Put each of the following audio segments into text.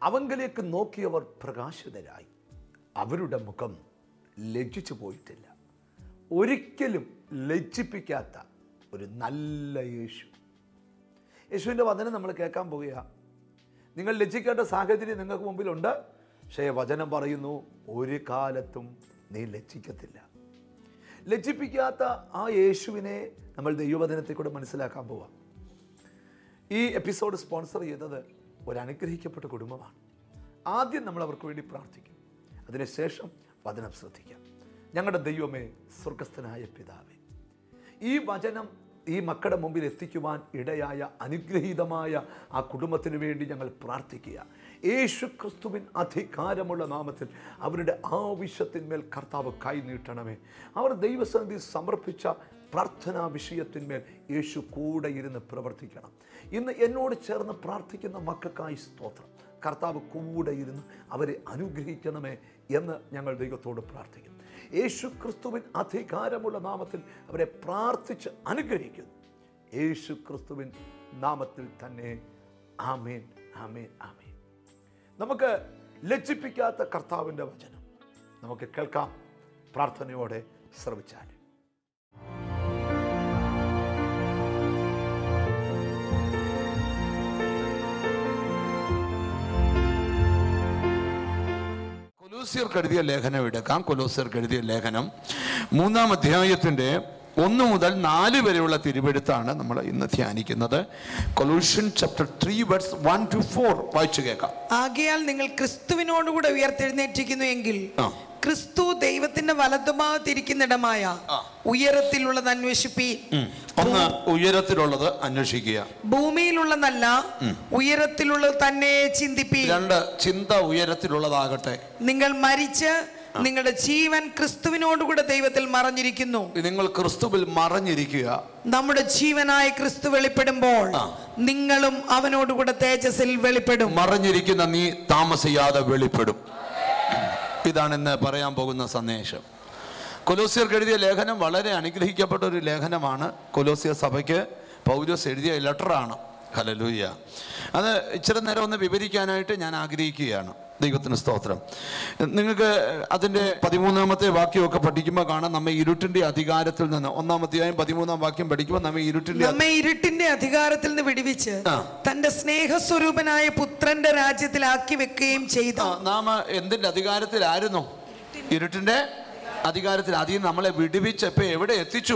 അവങ്കലേക്ക് നോക്കിയവർ പ്രകാശിതരായി അവരുടെ മുഖം ലജ്ജിച്ചു പോയിട്ടില്ല ഒരിക്കലും ലജ്ജിപ്പിക്കാത്ത ഒരു നല്ല യേശു യേശുവിൻ്റെ വചനം നമ്മൾ കേൾക്കാൻ പോവുക നിങ്ങൾ ലജ്ജിക്കേണ്ട സാഹചര്യം നിങ്ങൾക്ക് മുമ്പിലുണ്ട് പക്ഷേ വചനം പറയുന്നു ഒരു കാലത്തും നീ ലജ്ജിക്കത്തില്ല ലജ്ജിപ്പിക്കാത്ത ആ യേശുവിനെ നമ്മൾ ദൈവവചനത്തിൽ കൂടെ മനസ്സിലാക്കാൻ പോവാം ഈ എപ്പിസോഡ് സ്പോൺസർ ചെയ്തത് ഒരു അനുഗ്രഹിക്കപ്പെട്ട കുടുംബമാണ് ആദ്യം നമ്മൾ അവർക്ക് വേണ്ടി പ്രാർത്ഥിക്കും അതിനുശേഷം വചനം ശ്രദ്ധിക്കാം ഞങ്ങളുടെ ദൈവമേ സ്വർഗസ്ഥനായ പിതാവേ ഈ വചനം ഈ മക്കളുടെ മുമ്പിൽ എത്തിക്കുവാൻ ഇടയായ അനുഗ്രഹീതമായ ആ കുടുംബത്തിന് വേണ്ടി ഞങ്ങൾ പ്രാർത്ഥിക്കുക യേശു ക്രിസ്തുവിൻ അധികാരമുള്ള നാമത്തിൽ അവരുടെ ആവശ്യത്തിന്മേൽ കർത്താവ് കൈ നീട്ടണമേ അവർ ദൈവസന്നിധി സമർപ്പിച്ച പ്രാർത്ഥനാ വിഷയത്തിന്മേൽ യേശു കൂടെ ഇരുന്ന് പ്രവർത്തിക്കണം ഇന്ന് എന്നോട് ചേർന്ന് പ്രാർത്ഥിക്കുന്ന മക്കൾക്കായി സ്തോത്രം കർത്താവ് കൂടെ ഇരുന്ന് അവരെ അനുഗ്രഹിക്കണമേ എന്ന് ഞങ്ങൾ ദൈവത്തോട് പ്രാർത്ഥിക്കുന്നു യേശു ക്രിസ്തുവിൻ അധികാരമുള്ള നാമത്തിൽ അവരെ പ്രാർത്ഥിച്ച് അനുഗ്രഹിക്കുന്നു യേശു ക്രിസ്തുവിൻ നാമത്തിൽ തന്നെ ആമേൻ ആമേൻ ആമേൻ നമുക്ക് ലജ്ജിപ്പിക്കാത്ത കർത്താവിൻ്റെ വചനം നമുക്ക് കേൾക്കാം പ്രാർത്ഥനയോടെ ശ്രമിച്ചാൽ കൊലോസിയർക്ക് എഴുതിയ ലേഖനം എടുക്കാം കൊലോസിയർക്ക് എഴുതിയ ലേഖനം മൂന്നാം അധ്യായത്തിന്റെ ഒന്ന് മുതൽ നാല് വരെയുള്ള തിരുവെടുത്താണ് നമ്മൾ ഇന്ന് ധ്യാനിക്കുന്നത് Colossians chapter three words one two four വായിച്ചു കേൾക്കാം ആകയാൽ നിങ്ങൾ ക്രിസ്തുവിനോടുകൂടെ ഉയർത്തെഴുന്നേറ്റിരിക്കുന്നു എങ്കിൽ ആ. ക്രിസ്തു ദൈവത്തിന്റെ വലതുഭാഗത്തിരിക്കുന്നിടമായ ആ. ഉയരത്തിലുള്ളത് അന്വേഷിപ്പീൻ ഒന്ന് ഉയരത്തിലുള്ളത് അന്വേഷിക്കുക ഭൂമിയിലുള്ളതല്ല ഉയരത്തിലുള്ളത് തന്നെ ചിന്തിപ്പീൻ രണ്ട് ചിന്ത ഉയരത്തിലുള്ളതാകട്ടെ നിങ്ങൾ മരിച്ച് നിങ്ങളുടെ ജീവൻ ക്രിസ്തുവിനോടുകൂടെ ദൈവത്തിൽ മറഞ്ഞിരിക്കുന്നു നിങ്ങൾ ക്രിസ്തുവിൽ മറഞ്ഞിരിക്കുക നമ്മുടെ ജീവനായ ക്രിസ്തു വെളിപ്പെടുമ്പോൾ ആ. നിങ്ങളും അവനോടുകൂടെ തേജസ്സിൽ വെളിപ്പെടും മറഞ്ഞിരിക്കുന്ന നീ താമസിയാതെ വെളിപ്പെടും ഇതാണ് ഇന്ന് പറയാൻ പോകുന്ന സന്ദേശം കൊലോസിയർക്ക് എഴുതിയ ലേഖനം വളരെ അനുഗ്രഹിക്കപ്പെട്ട ഒരു ലേഖനമാണ് കൊലോസിയ സഭയ്ക്ക് പൗലോസ് എഴുതിയ ലെറ്ററാണ് ഹലലൂയ്യ അത് ഇച്ചിരി നേരം ഒന്ന് വിവരിക്കാനായിട്ട് ഞാൻ ആഗ്രഹിക്കുകയാണ് ദൈവത്തിന് സ്തോത്രം നിങ്ങൾക്ക് അതിൻ്റെ പതിമൂന്നാമത്തെ വാക്യമൊക്കെ പഠിക്കുമ്പോൾ കാണാം നമ്മെ ഇരുട്ടിൻ്റെ അധികാരത്തിൽ നിന്ന് ഒന്നാമത്തെയായും പതിമൂന്നാം വാക്യം പഠിക്കുമ്പോൾ നമ്മെ ഇരുട്ടിൻ്റെ നമ്മെ ഇരുട്ടിന്റെ അധികാരത്തിൽ നിന്ന് വിടുവിച്ച് ആ. തന്റെ സ്നേഹസ്വരൂപനായ പുത്രന്റെ രാജ്യത്തിലാക്കി വെക്കുകയും ചെയ്തു ആ, നാം എന്തിന്റെ അധികാരത്തിലായിരുന്നു ഇരുട്ടിന്റെ അധികാരത്തിൽ അതിൽ നമ്മളെ വിടുവിച്ച് ഇപ്പൊ എവിടെ എത്തിച്ചു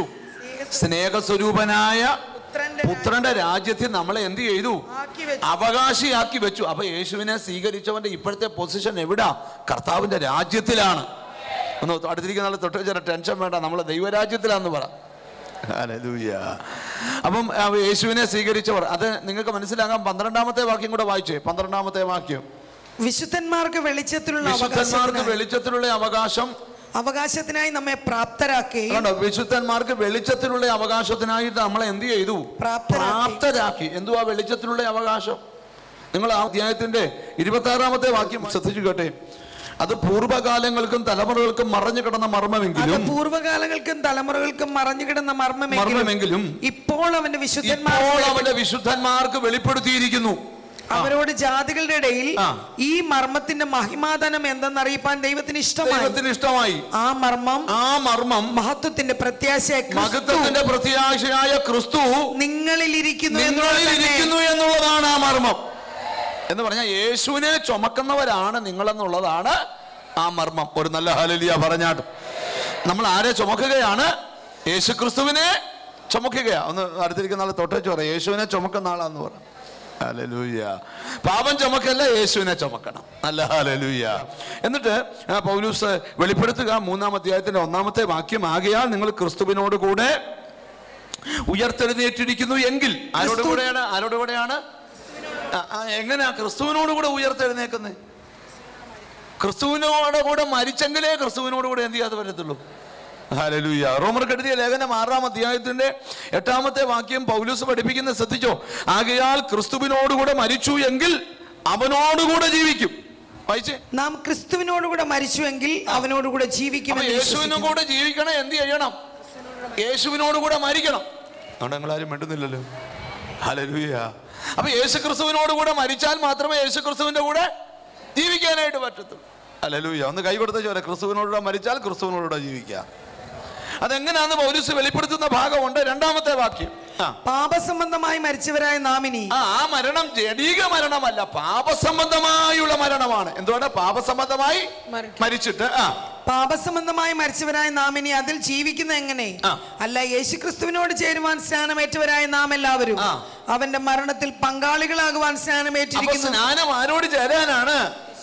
സ്നേഹസ്വരൂപനായ പുത്രന്റെ പുത്രന്റെ രാജ്യത്തിൽ നമ്മളെ എന്ത് ചെയ്തു ആക്കി വെച്ചു. അവകാശിയാക്കി വെച്ചു അപ്പൊ യേശുവിനെ സ്വീകരിച്ചവന്റെ ഇപ്പോഴത്തെ പൊസിഷൻ എവിടാ കർത്താവിന്റെ രാജ്യത്തിലാണ് ഒന്ന് അടുത്തിരിക്കുന്ന ആൾ തൊട്ട് വെച്ചാൽ ടെൻഷൻ വേണ്ട നമ്മൾ ദൈവരാജ്യത്തിലാന്ന് പറ ഹല്ലേലൂയ. അപ്പം ആ, യേശുവിനെ സ്വീകരിച്ചവർ അത് നിങ്ങൾക്ക് മനസ്സിലാകാം പന്ത്രണ്ടാമത്തെ വാക്യം കൂടെ വായിച്ചേ പന്ത്രണ്ടാമത്തെ വാക്യം വിശുദ്ധന്മാർക്ക് വെളിച്ചത്തിലുള്ള വിശുദ്ധന്മാർക്ക് അവകാശത്തിനായി- വെളിച്ചത്തിലുള്ള അവകാശം അവകാശത്തിനായി നമ്മെ പ്രാപ്തരാക്കുകയും കണ്ടോ വിശുദ്ധന്മാർക്ക് വെളിച്ചത്തിലുള്ള അവകാശത്തിനായിട്ട് നമ്മളെ എന്ത് ചെയ്തു പ്രാപ്തരാക്കി. പ്രാപ്തരാക്കി എന്തുവാ വെളിച്ചത്തിലുള്ള അവകാശം നിങ്ങൾ ആ അധ്യായത്തിന്റെ ഇരുപത്തി ആറാമത്തെ വാക്യം ശ്രദ്ധിച്ചു കേട്ടെ അത് പൂർവ്വകാലങ്ങൾക്കും തലമുറകൾക്കും മറഞ്ഞു കിടന്ന അത് മർമ്മമെങ്കിലും പൂർവ്വകാലങ്ങൾക്കും തലമുറകൾക്കും മറഞ്ഞു കിടന്ന മർമ്മമെങ്കിലും മർമ്മമെങ്കിലും ഇപ്പോൾ അവന്റെ വിശുദ്ധന്മാർ ഇപ്പോൾ അവന്റെ വിശുദ്ധന്മാർക്ക് വെളിപ്പെടുത്തിയിരിക്കുന്നു അവരോട് ജാതികളുടെ ഇടയിൽ ആ. ഈ മർമ്മത്തിന്റെ മഹിമാതനം എന്തെന്നറിയിപ്പാൻ ദൈവത്തിന് ഇഷ്ടമായി ദൈവത്തിന് ഇഷ്ടമായി ആ മർമ്മം ആ മർമ്മം മഹത്വത്തിന്റെ പ്രത്യാശയായ ക്രിസ്തു മഹത്വത്തിന്റെ പ്രത്യാശയായ ക്രിസ്തു നിങ്ങളിൽ ഇരിക്കുന്നു എന്നുള്ളത് നിങ്ങളിൽ തന്നെ. ഇരിക്കുന്നു എന്നുള്ളതാണ് ആ മർമ്മം എന്ന് പറഞ്ഞാൽ യേശുവിനെ ചുമക്കുന്നവരാണ് നിങ്ങളെന്നുള്ളതാണ് ആ മർമ്മം ഒരു നല്ല ഹലലിയ പറഞ്ഞാട്ട് നമ്മൾ ആരെ ചുമക്കുകയാണ് യേശു ക്രിസ്തുവിനെ ചുമക്കുകയാ ഒന്ന് അടുത്തിരിക്കുന്ന ആൾ തൊട്ടേച്ച് പറയാം യേശുവിനെ ചുമക്കുന്ന ആളാന്ന് പറ ഹല്ലേലൂയ പാപം ചുമക്കല്ല യേശുവിനെ ചുമക്കണം നല്ല ഹല്ലേലൂയ എന്നിട്ട് ആ പൗലൂസ് വെളിപ്പെടുത്തുക മൂന്നാം അധ്യായത്തിന്റെ ഒന്നാമത്തെ വാക്യം ആകയാൽ നിങ്ങൾ ക്രിസ്തുവിനോട് കൂടെ ഉയർത്തെഴുന്നേറ്റിരിക്കുന്നു എങ്കിൽ ആരോട് കൂടെയാണ് ആരോട് കൂടെയാണ് ആ, ആ, എങ്ങനെയാ ക്രിസ്തുവിനോട് കൂടെ ഉയർത്തെഴുന്നേക്കുന്നത് ക്രിസ്തുവിനോട് കൂടെ മരിച്ചെങ്കിലേ ക്രിസ്തുവിനോട് കൂടെ എന്ത് ചെയ്യാതെ വരത്തുള്ളൂ ഹല്ലേലൂയ റോമർക്ക് എഴുതിയ ലേഖനം ആറാം അധ്യായത്തിന്റെ എട്ടാമത്തെ വാക്യം പൗലൂസ് പഠിപ്പിക്കുന്ന ശ്രദ്ധിച്ചോ ആകയാൽ ക്രിസ്തുവിനോടുകൂടെ മരിച്ചു എങ്കിൽ അവനോടുകൂടെ ജീവിക്കും വായിച്ചേ നാം ക്രിസ്തുവിനോടുകൂടെ മരിച്ചുവെങ്കിൽ അവനോടുകൂടെ അപ്പൊ ജീവിക്കുമെന്ന് യേശുവിനും വിശ്വസിക്കുന്നു. കൂടെ ജീവിക്കണം എന്ത് ചെയ്യണം യേശുവിനോട് കൂടെ മരിക്കണം അവിടെ നിങ്ങളാരും മിണ്ടുന്നില്ലല്ലോ ഹല്ലേലൂയ അപ്പൊ യേശു ക്രിസ്തുവിനോട് കൂടെ മരിച്ചാൽ മാത്രമേ യേശു ക്രിസ്തുവിന്റെ കൂടെ ജീവിക്കാനായിട്ട് പറ്റത്തുള്ളൂ അല്ലൂയ ഒന്ന് കൈ കൊടുത്ത ചോര ക്രിസ്തുവിനോടുകൂടെ മരിച്ചാൽ ക്രിസ്തുവിനോടുകൂടെ ജീവിക്കുക അതെങ്ങനെയാന്ന് പൗലൂസ് വെളിപ്പെടുത്തുന്ന ഭാഗമുണ്ട് രണ്ടാമത്തെ വാക്യം ആ പാപസംബന്ധമായി മരിച്ചവരായ നാമിനി ആ ആ മരണം ജഡീക മരണമല്ല പാപസംബന്ധമായുള്ള മരണമാണ് എന്തുകൊണ്ട് പാപസംബന്ധമായി മരണം. മരിച്ചിട്ട് ആ പാപസംബന്ധമായി മരിച്ചവരായ നാം ഇനി അതിൽ ജീവിക്കുന്ന എങ്ങനെ ആ. അല്ല യേശുക്രിസ്തുവിനോട് ചേരുവാൻ സ്നാനമേറ്റവരായ നാം എല്ലാവരും ആ. അവന്റെ മരണത്തിൽ പങ്കാളികളാകുവാൻ അപ്പൊ സ്നാനമേറ്റിരിക്കുന്നു സ്നാനം ആരോട് ചേരാനാണ്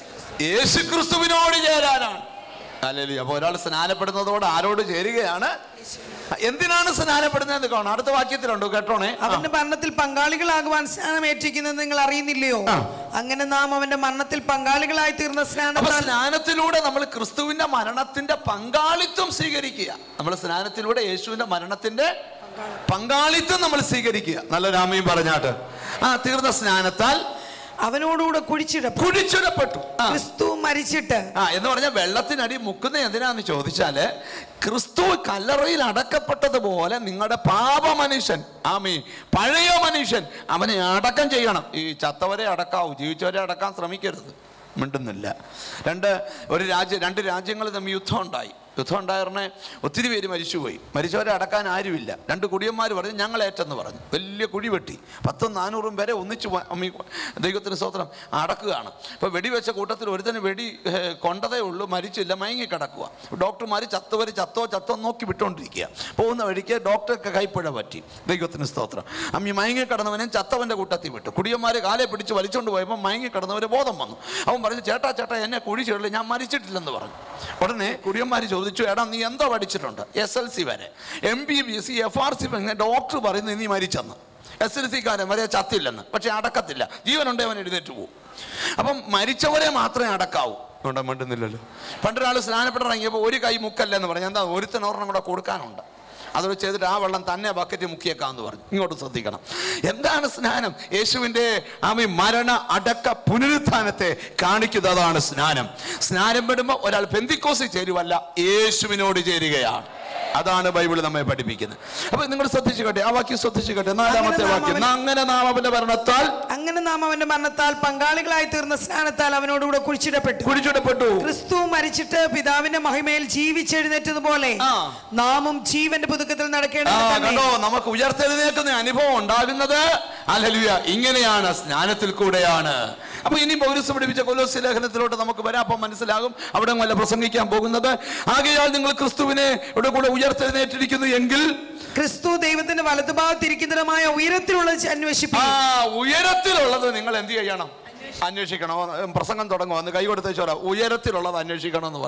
യേശുക്രിസ്തുവിനോട് ചേരാനാണ് അല്ലല്ലേ അപ്പൊ ഒരാൾ സ്നാനപ്പെടുന്നതോട് ആരോട് ചേരുകയാണ് എന്തിനാണ് സ്നാനപ്പെടുന്നതെന്ന് കാണാം അടുത്ത വാക്യത്തിലുണ്ടോ കേട്ടോണേ ആ. അവന്റെ മരണത്തിൽ പങ്കാളികളാകുവാൻ സ്നാനമേറ്റിരിക്കുന്നത് നിങ്ങൾ അറിയുന്നില്ലയോ ആ. അങ്ങനെ നാം അവന്റെ മരണത്തിൽ പങ്കാളികളായി തീർന്ന അപ്പൊ സ്നാനത്താൽ സ്നാനത്തിലൂടെ നമ്മൾ ക്രിസ്തുവിന്റെ മരണത്തിന്റെ പങ്കാളിത്തം സ്വീകരിക്കുക നമ്മൾ സ്നാനത്തിലൂടെ യേശുവിന്റെ മരണത്തിന്റെ പങ്കാളിത്തം നമ്മൾ സ്വീകരിക്കുക നല്ല രാമയും പറഞ്ഞാട്ട് ആ തീർന്ന സ്നാനത്താൽ അവനോടുകൂടെ കുഴിച്ചിടപ്പെട്ടു കുഴിച്ചിടപ്പെട്ടു ആ. ക്രിസ്തു മരിച്ചിട്ട് ആ എന്ന് പറഞ്ഞാൽ വെള്ളത്തിനടി മുക്കുന്ന എന്തിനാന്ന് ചോദിച്ചാല് ക്രിസ്തു കല്ലറയിൽ അടക്കപ്പെട്ടതുപോലെ നിങ്ങളുടെ പാപ മനുഷ്യൻ ആമീ പഴയ മനുഷ്യൻ അവനെ അടക്കം ചെയ്യണം ഈ ചത്തവരെ അടക്കാവൂ ജീവിച്ചവരെ അടക്കാൻ ശ്രമിക്കരുത് മിണ്ടുന്നില്ല രണ്ട് ഒരു രാജ്യം രണ്ട് രാജ്യങ്ങൾ തമ്മിൽ യുദ്ധം ഉണ്ടായി യുദ്ധം ഉണ്ടായിരുന്നെ ഒത്തിരി പേര് മരിച്ചുപോയി മരിച്ചവരെ അടക്കാൻ ആരുമില്ല രണ്ട് കുടിയന്മാർ പറഞ്ഞു ഞങ്ങൾ ഏറ്റെന്ന് പറഞ്ഞു വലിയ കുഴി വെട്ടി പത്തും നാനൂറും പേരെ ഒന്നിച്ച് വ- അമ്മി ദൈവത്തിന് സ്തോത്രം അടക്കുകയാണ് അപ്പോൾ വെടിവെച്ച കൂട്ടത്തിൽ ഒരുത്തന് വെടി ഏഹ്, കൊണ്ടതേ ഉള്ളൂ മരിച്ചില്ല മയങ്ങി കിടക്കുക ഡോക്ടർമാർ ചത്തവർ ചത്തോ ചത്തോ നോക്കി വിട്ടുകൊണ്ടിരിക്കുക പോകുന്ന വഴിക്ക് ഡോക്ടർക്ക് കൈപ്പുഴ പറ്റി ദൈവത്തിന് സ്തോത്രം അമ്മി മയങ്ങി കിടന്നവനെ ചത്തവൻ്റെ കൂട്ടത്തിൽ വിട്ടു കുടിയന്മാർ കാലെ പിടിച്ച് വലിച്ചുകൊണ്ട് പോയപ്പോൾ മയങ്ങി കിടന്നവർ ബോധം വന്നു അവൻ പറഞ്ഞു ചേട്ടാ ചേട്ടാ എന്നെ കുഴി ചെള്ളി ഞാൻ മരിച്ചിട്ടില്ലെന്ന് പറഞ്ഞു ഉടനെ കുടിയന്മാർ ചോദിച്ചു എടാ നീ എന്തോ പഠിച്ചിട്ടുണ്ട് എസ് എൽ സി വരെ M B B S C F R C doctor പറയുന്നത് നീ മരിച്ചെന്ന് എസ് എൽ സിക്കാരൻ വരെ ചത്തില്ലെന്ന് പക്ഷെ അടക്കത്തില്ല ജീവനുണ്ടേ അവൻ എഴുന്നേറ്റ് പോകും അപ്പം മരിച്ചവരെ മാത്രമേ അടക്കാവൂ അതുകൊണ്ട് മിണ്ടുന്നില്ലല്ലോ പണ്ടൊരാൾ സ്നാനപ്പെട്ടിറങ്ങിയപ്പോൾ ഒരു കൈ മുക്കല്ലെന്ന് പറഞ്ഞു എന്താ ഒരുത്തൻ ഒരെണ്ണം കൂടെ കൊടുക്കാനുണ്ട് അതോട് ചെയ്തിട്ട് ആ വെള്ളം തന്നെ ബക്കറ്റ് മുക്കിയേക്കാന്ന് പറഞ്ഞു ഇങ്ങോട്ട് ശ്രദ്ധിക്കണം എന്താണ് സ്നാനം യേശുവിൻ്റെ ആമി മരണ അടക്ക പുനരുത്ഥാനത്തെ കാണിക്കുന്നതാണ് സ്നാനം സ്നാനം പെടുമ്പോൾ ഒരാൾ പെന്തിക്കോസിൽ ചേരുവല്ല യേശുവിനോട് ചേരുകയാണ് അതാണ് ബൈബിൾ നമ്മെ പഠിപ്പിക്കുന്നത് അപ്പൊ നിങ്ങൾ ശ്രദ്ധിച്ചു കേട്ടെ ആ വാക്യം ശ്രദ്ധിച്ചു കേട്ടെ നാലാമത്തെ അങ്ങനെ നാം വാക്യം അവൻ- അങ്ങനെ നാം അവന്റെ മരണത്താൽ അങ്ങനെ നാം അവന്റെ മരണത്താൽ പങ്കാളികളായി തീർന്ന സ്നാനത്താൽ അവനോടുകൂടെ കുഴിച്ചിടപ്പെട്ടു കുഴിച്ചിടപ്പെട്ടു ക്രിസ്തു മരിച്ചിട്ട് പിതാവിന്റെ മഹിമയിൽ ജീവിച്ചെഴുന്നേറ്റതുപോലെ ആ. നാമും ജീവന്റെ പുതുക്കത്തിൽ ആ നടക്കേണ്ടത് തന്നെ കണ്ടോ നമുക്ക് ഉയർത്തെഴുന്നേൽക്കുന്ന അനുഭവം ഉണ്ടാകുന്നത് അലലുയ ഇങ്ങനെയാണ് സ്നാനത്തിൽ കൂടെയാണ് അപ്പൊ ഇനി പൗരസ് പഠിപ്പിച്ച കൊലോസി ലേഖനത്തിലോട്ട് നമുക്ക് വരാം അപ്പം മനസ്സിലാകും അവിടെ വല്ല പ്രസംഗിക്കാൻ പോകുന്നത് ആകയാൽ നിങ്ങൾ ക്രിസ്തുവിനെ ഇവിടെ കൂടെ ഉയർത്തെഴുന്നേറ്റിരിക്കുന്നു എങ്കിൽ ക്രിസ്തു ദൈവത്തിന്റെ വലതുഭാഗത്തിരിക്കുന്നതുമായ ഉയരത്തിലുള്ള ആ അന്വേഷിപ്പിക്കും ഉയരത്തിലുള്ളത് നിങ്ങൾ എന്ത് ചെയ്യണം അന്വേഷിക്കണം ഉം, പ്രസംഗം തുടങ്ങും അന്ന് കൈ കൊടുത്ത ചോറ ഉയരത്തിലുള്ളത് അന്വേഷിക്കണം എന്ന് പറ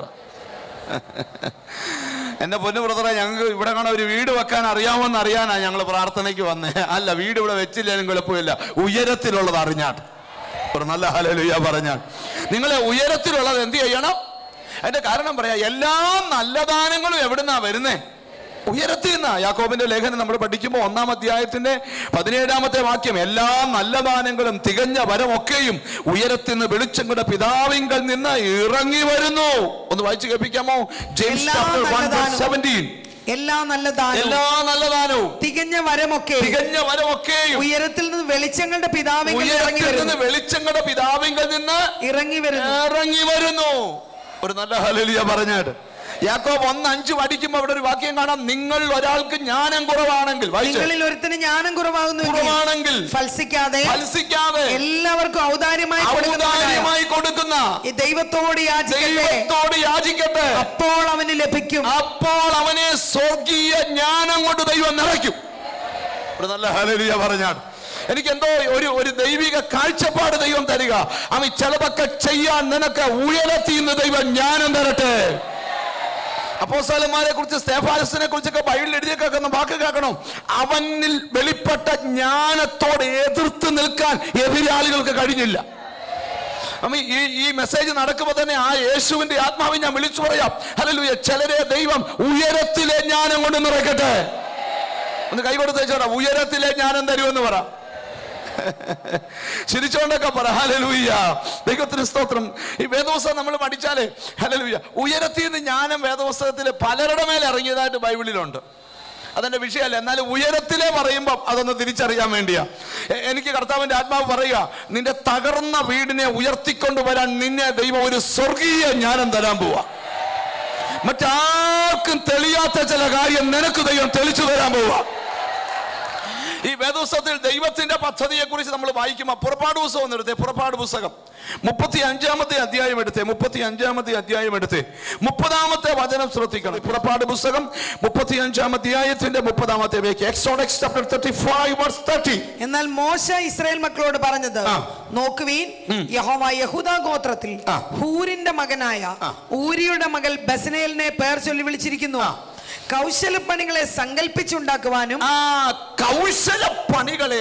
എന്റെ പൊന്നു ബ്രദറെ ഞങ്ങൾക്ക് ഇവിടെ കാണാൻ ഒരു വീട് വെക്കാൻ അറിയാമെന്ന് അറിയാനാ ഞങ്ങൾ പ്രാർത്ഥനയ്ക്ക് വന്നേ അല്ല വീട് ഇവിടെ വെച്ചില്ലെങ്കിലും കുഴപ്പമില്ല ഉയരത്തിലുള്ളത് അറിഞ്ഞാട്ട് ഒരു നല്ല ഹലലുയ പറഞ്ഞാൽ നിങ്ങളെ ഉയരത്തിലുള്ളത് എന്ത് ചെയ്യണം അതിന്റെ കാരണം പറയാ എല്ലാ നല്ല ദാനങ്ങളും എവിടുന്നാ വരുന്നേ ഉയരത്തിൽ നിന്നാ യാക്കോബിന്റെ ലേഖനം നമ്മൾ പഠിക്കുമ്പോൾ ഒന്നാം അധ്യായത്തിന്റെ പതിനേഴാമത്തെ വാക്യം എല്ലാ നല്ല ദാനങ്ങളും തികഞ്ഞ വരമൊക്കെയും ഉയരത്തിൽ നിന്ന് വെളിച്ചങ്ങളുടെ പിതാവിങ്കൽ നിന്ന് ഇറങ്ങി വരുന്നു ഒന്ന് വായിച്ചു കേൾപ്പിക്കാമോ ജെയിംസ് എല്ലാ chapter നല്ല 1 verse ദാനവും. 17 എല്ലാ നല്ല ദാനവും എല്ലാ നല്ല ദാനവും തികഞ്ഞ വരമൊക്കെ തികഞ്ഞ വരമൊക്കെയും ഉയരത്തിൽ നിന്ന് വെളിച്ചങ്ങളുടെ പിതാവിങ്കൽ ഇറങ്ങി ഉയരത്തിൽ വരുന്നു നിന്ന് വെളിച്ചങ്ങളുടെ പിതാവിങ്കൽ നിന്ന് ഇറങ്ങി വരുന്നു ഇറങ്ങി വരുന്നു ഒരു നല്ല ഹലലിയ പറഞ്ഞാട്ട് യാക്കോബ് ഒന്ന് അഞ്ച് പഠിക്കുമ്പോൾ അവിടെ ഒരു വാക്യം കാണാം നിങ്ങൾ ഒരാൾക്ക് ജ്ഞാനം കുറവാണെങ്കിൽ വായിച്ചേ. നിങ്ങളിൽ ഒരുത്തിന് ജ്ഞാനം കുറവാകുന്നു കുറവാണെങ്കിൽ ഫൽസിക്കാതെ ഫലസിക്കാതെ എല്ലാവർക്കും ഔദാര്യമായി കൊടുക്കുന്നവനായ ഔദാര്യമായി കൊടുക്കുന്ന ഈ ദൈവത്തോട് യാചിക്കട്ടെ ദൈവത്തോട് യാചിക്കട്ടെ അപ്പോൾ അവന് ലഭിക്കും അപ്പോൾ അവനെ സ്വർഗീയ ജ്ഞാനം കൊണ്ട് ദൈവം നിറയ്ക്കും ഒരു നല്ല ഹലലിയ പറഞ്ഞാണ് എനിക്ക് എന്തോ ഒരു ഒരു ദൈവിക കാഴ്ചപ്പാട് ദൈവം തരിക അവൻ ചിലതൊക്കെ ചെയ്യാൻ നിനക്ക് ഉയരത്തിൽ നിന്ന് ദൈവം ജ്ഞാനം തരട്ടെ അപ്പോസ്തലന്മാരെ കുറിച്ച് സ്തേഫാനസിനെ കുറിച്ചൊക്കെ ബൈബിളിൽ എഴുതി കേൾക്കുന്ന വാക്ക് കേൾക്കണം അവനിൽ വെളിപ്പെട്ട ജ്ഞാനത്തോട് എതിർത്ത് നിൽക്കാൻ എതിരാളികൾക്ക് കഴിഞ്ഞില്ല അമ്മ ഈ ഈ മെസ്സേജ് നടക്കുമ്പോൾ തന്നെ ആ യേശുവിന്റെ ആത്മാവിനെ ഞാൻ വിളിച്ചു പറയാം ഹല്ലേലൂയ ചിലരെ ദൈവം ഉയരത്തിലെ ജ്ഞാനം കൊണ്ട് നിറയ്ക്കട്ടെ ഒന്ന് കൈ കൊടുത്ത് വെച്ചോടാ ഉയരത്തിലെ ജ്ഞാനം തരുമെന്ന് പറ ചിരിച്ചോണ്ടൊക്കെ പറ ഹലലൂയ്യ ദൈവത്തിന് സ്തോത്രം ഈ വേദപുസ്തകം നമ്മൾ പഠിച്ചാലേ ഹലലൂയ്യ ഉയരത്തിൽ നിന്ന് ജ്ഞാനം വേദപുസ്തകത്തിൽ പലരുടെ മേൽ ഇറങ്ങിയതായിട്ട് ബൈബിളിലുണ്ട് അതെന്റെ വിഷയമല്ല എന്നാലും ഉയരത്തിലെ പറയുമ്പോൾ അതൊന്ന് തിരിച്ചറിയാൻ വേണ്ടിയാ എ- എനിക്ക് കർത്താവിന്റെ ആത്മാവ് പറയുക നിന്റെ തകർന്ന വീടിനെ ഉയർത്തിക്കൊണ്ടുവരാൻ നിന്നെ ദൈവം ഒരു സ്വർഗീയ ജ്ഞാനം തരാൻ പോവാ മറ്റാർക്കും തെളിയാത്ത ചില കാര്യം നിനക്ക് ദൈവം തെളിച്ചു തരാൻ പോവാ ഈ വേദോത്സവത്തിൽ ദൈവത്തിന്റെ പദ്ധതിയെ കുറിച്ച് നമ്മൾ വായിക്കുമ്പോൾ പുറപ്പാട് പുസ്തകം എടുത്തേ പുറപ്പാട് പുസ്തകം മുപ്പത്തി അഞ്ചാമത്തെ അധ്യായം എടുത്തേ മുപ്പത്തി അഞ്ചാമത്തെ അധ്യായം എടുത്തേ മുപ്പതാമത്തെ വചനം ശ്രദ്ധിക്കണം പുറപ്പാട് പുസ്തകം മുപ്പത്തി അഞ്ചാം അധ്യായത്തിന്റെ മുപ്പതാമത്തെ വേക്ക് Exodus chapter thirty five verse thirty എന്നാൽ മോശ ഇസ്രായേൽ മക്കളോട് പറഞ്ഞത് ആ. നോക്കുവീൻ യഹോവ യഹൂദ ഗോത്രത്തിൽ ആ. ഹൂരിന്റെ മകനായ ആ. ഊരിയുടെ മകൾ ബസനേലിനെ പേർ ചൊല്ലി വിളിച്ചിരിക്കുന്നു കൗശലപ്പണികളെ സങ്കല്പിച്ചുണ്ടാക്കുവാനും ആ കൗശല പണികളെ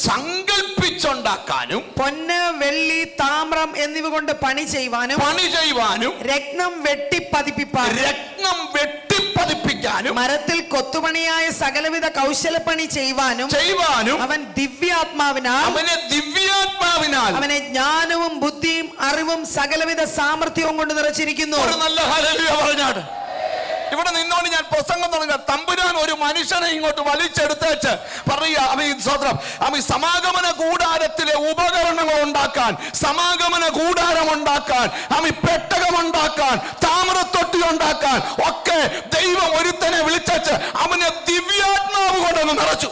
സങ്കല്പിച്ചുണ്ടാക്കാനും പൊന്ന് വെള്ളി താമ്രം എന്നിവ കൊണ്ട് പണി ചെയ്യുവാനും പണി ചെയ്യുവാനും രത്നം വെട്ടി പതിപ്പിപ്പാനും രത്നം വെട്ടിപ്പതിപ്പിക്കാനും മരത്തിൽ കൊത്തുപണിയായ സകലവിധ കൗശലപ്പണി ചെയ്യുവാനും ചെയ്യുവാനും അവൻ ദിവ്യാത്മാവിനാൽ അവനെ ദിവ്യാത്മാവിനാൽ അവനെ ജ്ഞാനവും ബുദ്ധിയും അറിവും സകലവിധ സാമർഥ്യവും കൊണ്ട് നിറച്ചിരിക്കുന്നു ഒരു നല്ല ഹല്ലേലൂയ പറഞ്ഞാട് ഇവിടെ നിന്നോണ്ട് ഞാൻ പ്രസംഗം തുടങ്ങുക തമ്പുരാൻ ഒരു മനുഷ്യനെ ഇങ്ങോട്ട് വലിച്ചെടുത്തേച്ച് പറയുക അവൻ സ്വത്രം അവൻ സമാഗമന കൂടാരത്തിലെ ഉപകരണങ്ങൾ ഉണ്ടാക്കാൻ സമാഗമന കൂടാരം ഉണ്ടാക്കാൻ അവൻ പെട്ടകം ഉണ്ടാക്കാൻ താമരത്തൊട്ടി ഉണ്ടാക്കാൻ ഒക്കെ ദൈവം ഒരുത്തനെ വിളിച്ചേച്ച് അവനെ ദിവ്യാത്മാവ് കൊണ്ടൊന്ന് നിറച്ചു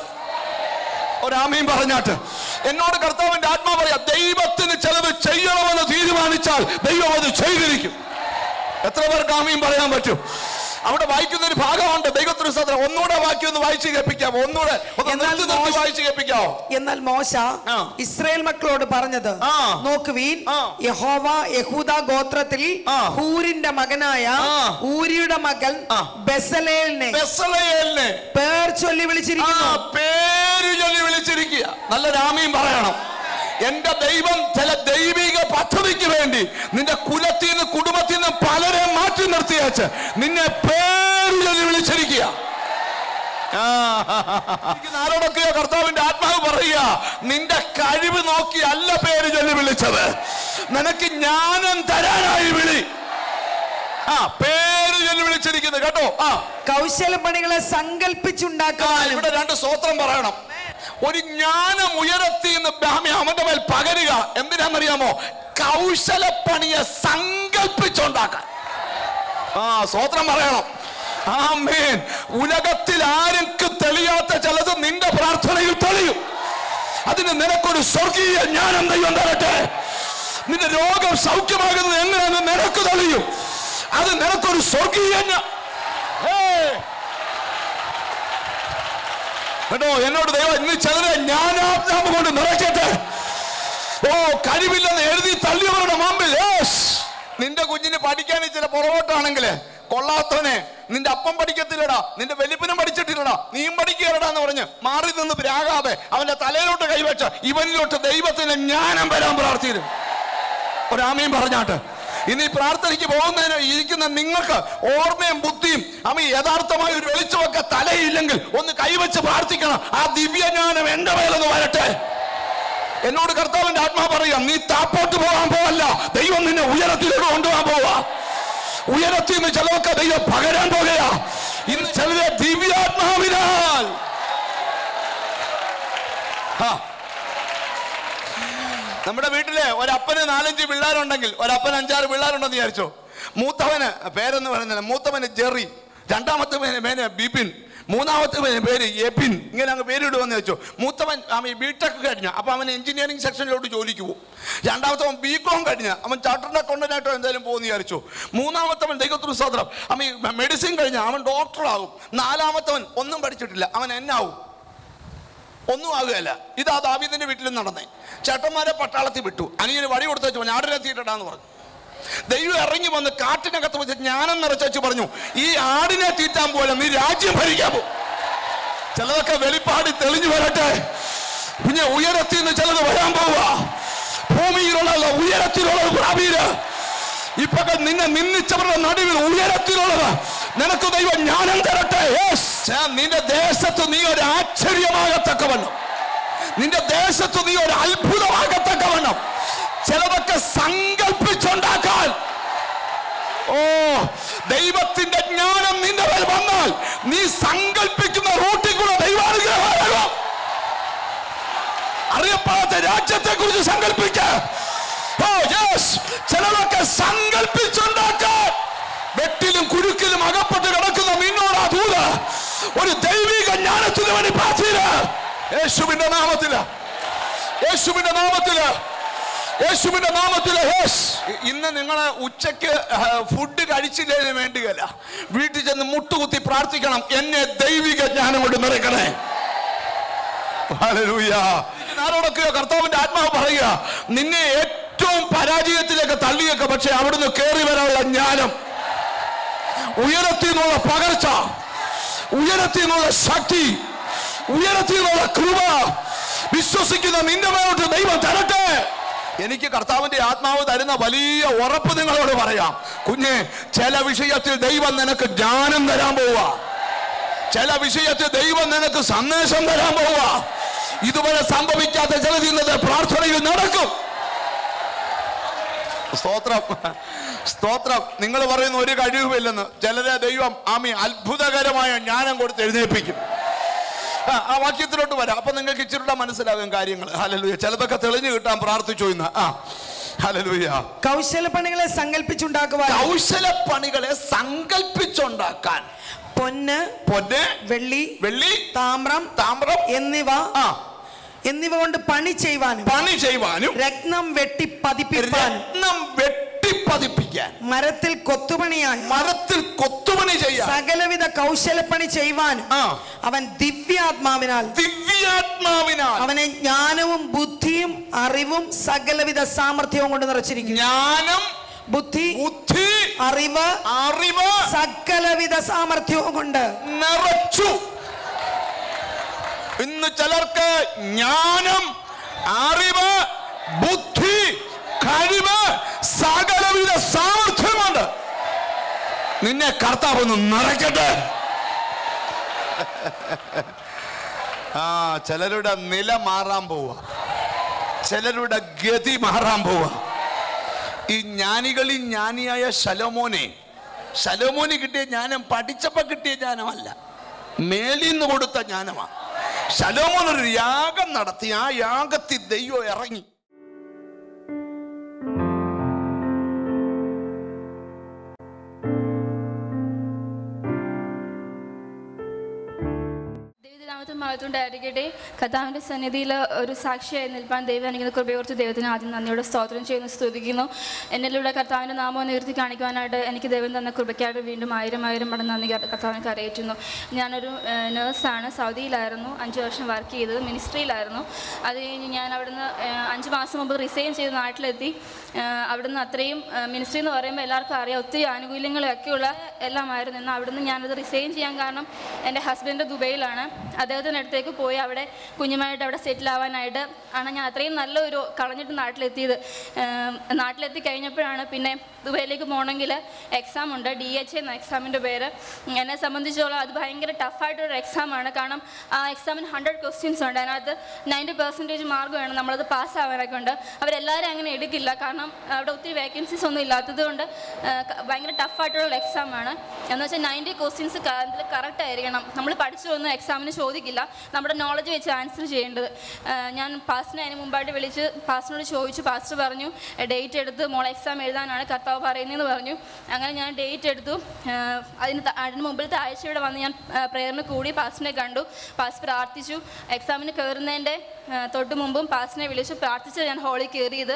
ഒരാമയും പറഞ്ഞാട്ട് എന്നോട് കർത്താവിന്റെ ആത്മാ പറയാ ദൈവത്തിന് ചിലത് ചെയ്യണമെന്ന് തീരുമാനിച്ചാൽ ദൈവം അത് ചെയ്തിരിക്കും എത്ര പേർക്ക് ആമയും പറയാൻ പറ്റും അവിടെ വായിക്കുന്ന ഒരു ഭാഗമുണ്ട് ദൈവത്തിന് സത്രം ഒന്നുകൂടെ വാക്യം ഒന്ന് വായിച്ച് കേൾപ്പിക്കാമോ ഒന്നുകൂടെ ഒന്ന് എന്നാൽ നിർത്തി നിർത്തി മോശ- വായിച്ച് കേൾപ്പിക്കാമോ എന്നാൽ മോശ ആ. ഇസ്രായേൽ മക്കളോട് പറഞ്ഞത് ആ. നോക്കുവീൻ ആ. യഹോവ യഹൂദ ഗോത്രത്തിൽ ആ. ഹൂരിന്റെ മകനായ ആ. ഊരിയുടെ മകൻ ആ. ബെസലേലിനെ ബെസലയേലിനെ പേർ ചൊല്ലി ആ വിളിച്ചിരിക്കുന്നു പേര് ചൊല്ലി വിളിച്ചിരിക്കുക നല്ല രാമിയും പറയണം എന്റെ ദൈവം ചില ദൈവിക പദ്ധതിക്ക് വേണ്ടി നിന്റെ കുലത്തിൽ നിന്ന് കുടുംബത്തിൽ നിന്ന് പലരെ മാറ്റി നിർത്തിയാച്ച് നിന്നെ പേര് ചൊല്ലി വിളിച്ചിരിക്കുക ആ, ഇരിക്കുന്ന ആരോടൊക്കെയോ കർത്താവിന്റെ ആത്മാവ് പറയുക നിന്റെ കഴിവ് നോക്കി അല്ല പേര് ചൊല്ലി വിളിച്ചത് നിനക്ക് ജ്ഞാനം തരാനായി വിളി ആ പേര് ചൊല്ലി വിളിച്ചിരിക്കുന്നത് കേട്ടോ ആ കൗശലപ്പണികളെ ആ, സങ്കല്പിച്ചുണ്ടാക്കാനും ഇവിടെ രണ്ട് സ്തോത്രം പറയണം ഒരു ജ്ഞാനം ഉയരത്തി എന്ന് ബ്രാഹ്മ്യ അവന്റെ മേൽ പകരുക എന്തിനാണെന്നറിയാമോ കൗശലപ്പണിയെ സങ്കല്പിച്ചുണ്ടാക്കാൻ ആ സ്തോത്രം പറയണം ആമേൻ ഉലകത്തിൽ ആർക്കും തെളിയാത്ത ചിലത് നിന്റെ പ്രാർത്ഥനയിൽ തെളിയും അതിന് നിനക്കൊരു സ്വർഗീയ ജ്ഞാനം ദൈവം തരട്ടെ നിന്റെ രോഗം സൗഖ്യമാകുന്നത് എങ്ങനെയാണെന്ന് നിനക്ക് തെളിയും അത് നിനക്കൊരു സ്വർഗീയ ജ്ഞാ- Hey! കേട്ടോ എന്നോട് ദൈവം ഇന്ന് ചിലരെ ജ്ഞാനാത്മാവ് കൊണ്ട് നിറയ്ക്കട്ടെ ഓ കഴിവില്ലെന്ന് എഴുതി തള്ളിയവരുടെ മുമ്പിൽ yes. നിന്റെ കുഞ്ഞിന് പഠിക്കാൻ ചില പുറകോട്ടാണെങ്കിൽ കൊള്ളാത്തവനെ നിന്റെ അപ്പം പഠിക്കത്തില്ലടാ നിന്റെ വലിപ്പനും പഠിച്ചിട്ടില്ലടാ നീയും പഠിക്കുകയല്ലടാ എന്ന് പറഞ്ഞ് മാറി നിന്ന് പ്രാകാതെ അവന്റെ തലയിലോട്ട് കൈവച്ച ഇവനിലോട്ട് ദൈവത്തിന് ജ്ഞാനം വരാൻ പ്രാർത്ഥിക്കും ഒരാമയും പറഞ്ഞാട്ട് ഇനി ഈ പ്രാർത്ഥനയ്ക്ക് പോകുന്നതിന് ഇരിക്കുന്ന നിങ്ങൾക്ക് ഓർമ്മയും ബുദ്ധിയും അമ്മ യഥാർത്ഥമായ ഒരു വെളിച്ചമൊക്കെ തലയില്ലെങ്കിൽ ഒന്ന് കൈവച്ച് പ്രാർത്ഥിക്കണം ആ ദിവ്യജ്ഞാനം എന്റെ മേലൊന്ന് വരട്ടെ എന്നോട് കർത്താവിന്റെ ആത്മാ പറയാം നീ താപ്പോട്ട് പോകാൻ പോവല്ല ദൈവം നിന്നെ ഉയരത്തിലേക്ക് കൊണ്ടുപോകാൻ പോവാ ഉയരത്തിൽ നിന്ന് ചിലവൊക്കെ ദൈവം പകരാൻ പോകുകയാ ഇന്ന് ചിലരെ ദിവ്യാത്മാവിനാൽ ആ നമ്മുടെ വീട്ടിലെ ഒരപ്പന് നാലഞ്ച് പിള്ളേരുണ്ടെങ്കിൽ ഒരപ്പൻ അഞ്ചാറ് പിള്ളേരുണ്ടെന്ന് വിചാരിച്ചോ മൂത്തവന് പേരെന്ന് പറയുന്നില്ല മൂത്തവന് ജെറി രണ്ടാമത്തെ പേര് പേര് ബിപിൻ മൂന്നാമത്തെ പേര് പേര് എബിൻ ഇങ്ങനെ അങ്ങ് പേരിടുമെന്ന് വെച്ചോ മൂത്തവൻ അവൻ ബി ടെക് കഴിഞ്ഞ അപ്പൊ അവൻ എഞ്ചിനീയറിംഗ് സെക്ഷനിലോട്ട് ജോലിക്ക് പോകും രണ്ടാമത്തവൻ ബി കോം കഴിഞ്ഞ അവൻ ചാർട്ടേഡ് അക്കൗണ്ടന്റായിട്ടോ എന്തായാലും പോകുന്ന വിചാരിച്ചു മൂന്നാമത്തവൻ ദൈവത്തിന് സ്വാതന്ത്ര്യം അവൻ മെഡിസിൻ കഴിഞ്ഞ അവൻ ഡോക്ടറാകും നാലാമത്തവൻ ഒന്നും പഠിച്ചിട്ടില്ല അവൻ എന്നാവും ഒന്നും ആകുകയല്ല ഇതാ ദാവീദിന്റെ വീട്ടിലും നടന്നേ ചേട്ടന്മാരെ പട്ടാളത്തിൽ വിട്ടു അനിയന് വടി കൊടുത്തു വെച്ചു ആടിനെത്തിയിട്ടാന്ന് പറഞ്ഞു ദൈവം ഇറങ്ങി വന്ന് കാട്ടിനകത്ത് വെച്ച് ജ്ഞാനം നിറച്ചു പറഞ്ഞു ഈ ആടിനെ തീറ്റാൻ പോലെ നീ രാജ്യം ഭരിക്കാൻ പോ ചിലതൊക്കെ വെളിപ്പാടി തെളിഞ്ഞു വരട്ടെ പിന്നെ ഉയരത്തിൽ നിന്ന് ചിലത് വരാൻ പോവാ ഭൂമിയിലുള്ള ഉയരത്തിലുള്ളത് പ്രാപീര് ഇപ്പൊ നിന്നെ നിന്ദിച്ചവരുടെ നടുവിൽ ഉയരത്തിലുള്ളത് നിനക്ക് ദൈവം ജ്ഞാനം തരട്ടെ Yes. നിന്റെ ദേശത്ത് നീ ഒരു ആശ്ചര്യമാകത്തക്കവണ്ണം നിന്റെ ദേശത്ത് നീ ഒരു അത്ഭുതമാകത്തക്കവണ്ണം ചിലതൊക്കെ സങ്കല്പിച്ചുണ്ടാക്കാൻ ഓ ദൈവത്തിന്റെ ജ്ഞാനം നിന്റെ മേൽ വന്നാൽ നീ സങ്കല്പിക്കുന്ന റൂട്ട് പറഞ്ഞ് സങ്കല്പിക്ക ഓ യെസ് ചിലതൊക്കെ സങ്കല്പിച്ചുണ്ടാക്കാൻ വെട്ടിലും കുരുക്കിലും അകപ്പെട്ട് കിടക്കുന്ന നിന്നോടാ ദൂത് ഒരു ദൈവിക ജ്ഞാനത്തിന് വേണ്ടി പ്രാർത്ഥന യേശുവിന്റെ നാമത്തില് യേശുവിന്റെ നാമത്തില് യേശുവിന്റെ നാമത്തില് യേശ് ഇന്ന് നിങ്ങൾ ഉച്ചയ്ക്ക് ഫുഡ് കഴിച്ചില്ലേന് വേണ്ടിയല്ല വീട്ടിൽ ചെന്ന് മുട്ടുകുത്തി പ്രാർത്ഥിക്കണം എന്നെ ദൈവിക ജ്ഞാനം കൊണ്ട് നിറയ്ക്കണേ ഹല്ലേലൂയ. ആരോടൊക്കെയോ കർത്താവിന്റെ ആത്മാവ് പറയുക നിന്നെ ഏറ്റവും പരാജയത്തിലേക്ക് തള്ളിയൊക്കെ പക്ഷെ അവിടുന്ന് കയറി വരാനുള്ള ജ്ഞാനം ഉയരത്തിൽ നിന്നുള്ള പകർച്ച ഉയരത്തിൽ നിന്നുള്ള ശക്തി ഉയരത്തിൽ നിന്നുള്ള കൃപ വിശ്വസിക്കുന്ന നിന്റെ മേലോട്ട് ദൈവം തരട്ടെ എനിക്ക് കർത്താവിന്റെ ആത്മാവ് തരുന്ന വലിയ ഉറപ്പ് നിങ്ങളോട് പറയാം കുഞ്ഞെ ചില വിഷയത്തിൽ ദൈവം നിനക്ക് ജ്ഞാനം തരാൻ പോവുക ചില വിഷയത്തിൽ ദൈവം നിനക്ക് സന്ദേശം തരാൻ പോവുക ഇതുവരെ സംഭവിക്കാത്ത ചിലത് ഇന്നത്തെ പ്രാർത്ഥനയിൽ നടക്കും സ്തോത്രം സ്തോത്രം നിങ്ങൾ പറയുന്ന ഒരു കഴിവുമില്ലെന്ന് ചിലരെ ദൈവം ആമി അത്ഭുതകരമായ ജ്ഞാനം കൊടുത്ത് എഴുന്നേൽപ്പിക്കും ആ, ആ വാക്യത്തിലോട്ട് വരാം അപ്പൊ നിങ്ങൾക്ക് ഇച്ചിരൂടെ മനസ്സിലാകും കാര്യങ്ങൾ ഹലലുയ ചിലതൊക്കെ തെളിഞ്ഞു കിട്ടാൻ പ്രാർത്ഥിച്ചു ഇന്ന് ആ ഹലലുയ കൗശലപ്പണികളെ സങ്കല്പിച്ചുണ്ടാക്കുവാൻ കൗശല പണികളെ സങ്കല്പിച്ചുണ്ടാക്കാൻ പൊന്ന് പൊന്ന് വെള്ളി വെള്ളി താമ്രം താമ്രം എന്നിവ ആ എന്നിവ കൊണ്ട് പണി ചെയ്യുവാനും പണി ചെയ്യുവാനും രത്നം വെട്ടി പതിപ്പിപ്പാനും രത്നം വെട്ടിപ്പതിപ്പിക്കാൻ മരത്തിൽ കൊത്തുപണിയായി മരത്തിൽ കൊത്തുപണി ചെയ്യാൻ സകലവിധ കൗശലപ്പണി ചെയ്യുവാനും ആ. അവൻ ദിവ്യാത്മാവിനാൽ ദിവ്യാത്മാവിനാൽ അവനെ ജ്ഞാനവും ബുദ്ധിയും അറിവും സകലവിധ സാമർഥ്യവും കൊണ്ട് നിറച്ചിരിക്കുന്നു ജ്ഞാനം ബുദ്ധി ബുദ്ധി അറിവ് അറിവ് സകലവിധ സാമർഥ്യവും കൊണ്ട് നിറച്ചു ഇന്ന് ചിലർക്ക് ജ്ഞാനം അറിവ് ബുദ്ധി കഴിവ് സകലവിധ സാമർഥ്യമുണ്ട് നിന്നെ കർത്താവ് ഒന്ന് നിറയ്ക്കട്ടെ ആ ചിലരുടെ നില മാറാൻ പോവുക ചിലരുടെ ഗതി മാറാൻ പോവുക ഈ ജ്ഞാനികളിൽ ജ്ഞാനിയായ ശലോമോനെ ശലോമോന് കിട്ടിയ ജ്ഞാനം പഠിച്ചപ്പോ കിട്ടിയ ജ്ഞാനമല്ല മേലിൽ നിന്ന് കൊടുത്ത ജ്ഞാനമാണ് ശലോമോൻ ഒരു യാഗം നടത്തി ആ യാഗത്തിൽ ദൈവം ഇറങ്ങി ദൈവനാമത്തിൽ മഹത്വണ്ടായിരിക്കട്ടെ കഥാവിൻ്റെ സന്നിധിയിൽ ഒരു സാക്ഷിയായി നിൽപ്പാൻ ദൈവം എനിക്ക് കൃപയോർത്ത് ദൈവത്തിന് ആദ്യം നന്ദിയോടെ സ്തോത്രം ചെയ്യുന്നു സ്തുതിക്കുന്നു എന്നിലൂടെ കർത്താവിൻ്റെ നാമം ഉയർത്തി കാണിക്കുവാനായിട്ട് എനിക്ക് ദൈവം തന്ന കൃപയ്ക്കായിട്ട് വീണ്ടും ആയിരം ആയിരം മടങ്ങ് നന്ദി കർ- കർത്താവിനെ കരയേറ്റുന്നു ഞാനൊരു ഏഹ്, നേഴ്സാണ് സൗദിയിലായിരുന്നു അഞ്ച് വർഷം വർക്ക് ചെയ്തത് മിനിസ്ട്രിയിലായിരുന്നു അത് കഴിഞ്ഞ് ഞാൻ അവിടുന്ന് ഏഹ്, അഞ്ച് മാസം മുമ്പ് റിസൈൻ ചെയ്ത് നാട്ടിലെത്തി ഏഹ്, അവിടുന്ന് അത്രയും ഏഹ്, മിനിസ്ട്രി എന്ന് പറയുമ്പോൾ എല്ലാവർക്കും അറിയാം ഒത്തിരി ആനുകൂല്യങ്ങളൊക്കെയുള്ള എല്ലാമായിരുന്നു എന്നാൽ അവിടുന്ന് ഞാനത് റിസൈൻ ചെയ്യാൻ കാരണം എൻ്റെ ഹസ്ബൻഡ് ദുബൈയിലാണ് അദ്ദേഹത്തിൻ്റെ അടുത്തേക്ക് പോയി അവിടെ കുഞ്ഞുമായിട്ട് അവിടെ സെറ്റിൽ ആവാനായിട്ട് ആണ് ഞാൻ അത്രയും നല്ലൊരു കളഞ്ഞിട്ട് നാട്ടിലെത്തിയത് ഏം, നാട്ടിലെത്തി കഴിഞ്ഞപ്പോഴാണ് പിന്നെ ദുബൈയിലേക്ക് പോകണമെങ്കിൽ എക്സാം ഉണ്ട് ഡി എച്ച് എന്ന എക്സാമിൻ്റെ പേര് എന്നെ സംബന്ധിച്ചോളം അത് ഭയങ്കര ടഫായിട്ടൊരു എക്സാമാണ് കാരണം ആ എക്സാമിന് ഹൺഡ്രഡ് ക്വസ്റ്റ്യൻസ് ഉണ്ട് അതിനകത്ത് നയൻറ്റി പെർസെൻറ്റേജ് മാർക്ക് വേണം നമ്മളത് പാസ്സാവാനൊക്കെ ഉണ്ട് അവരെല്ലാവരും അങ്ങനെ എടുക്കില്ല കാരണം അവിടെ ഒത്തിരി വേക്കൻസീസ് ഒന്നും ഇല്ലാത്തത് കൊണ്ട് ആ, ക- ഭയങ്കര ടഫായിട്ടുള്ള എക്സാമാണ് എന്ന് വെച്ചാൽ നയൻറ്റി ക്വസ്റ്റ്യൻസ് അതിൽ കറക്റ്റ് ആയിരിക്കണം നമ്മൾ പഠിച്ചു വന്ന എക്സാമിന് ചോദിക്കില്ല നമ്മുടെ നോളജ് വെച്ച് ആൻസർ ചെയ്യേണ്ടത് ആ, ഞാൻ പാസ്റ്റിനെ അതിന് മുമ്പായിട്ട് വിളിച്ച് പാസ്റ്റിനോട് ചോദിച്ചു പാസ്റ്റ് പറഞ്ഞു ഡേറ്റ് എടുത്ത് മോളെ എക്സാം എഴുതാനാണ് കർത്താവ് പറയുന്നതെന്ന് പറഞ്ഞു അങ്ങനെ ഞാൻ ഡേറ്റ് എടുത്തു ആ, അതിന് ത- അതിന് മുമ്പിലത്തെ ആഴ്ച ഇവിടെ വന്ന് ഞാൻ പ്രേയറിന് കൂടി പാസ്റ്റിനെ കണ്ടു പാസ് പ്രാർത്ഥിച്ചു എക്സാമിന് കയറുന്നതിൻ്റെ ആ, തൊട്ട് മുമ്പും പാസ്റ്റിനെ വിളിച്ചു പ്രാർത്ഥിച്ച് ഞാൻ ഹോളിൽ കയറിയത്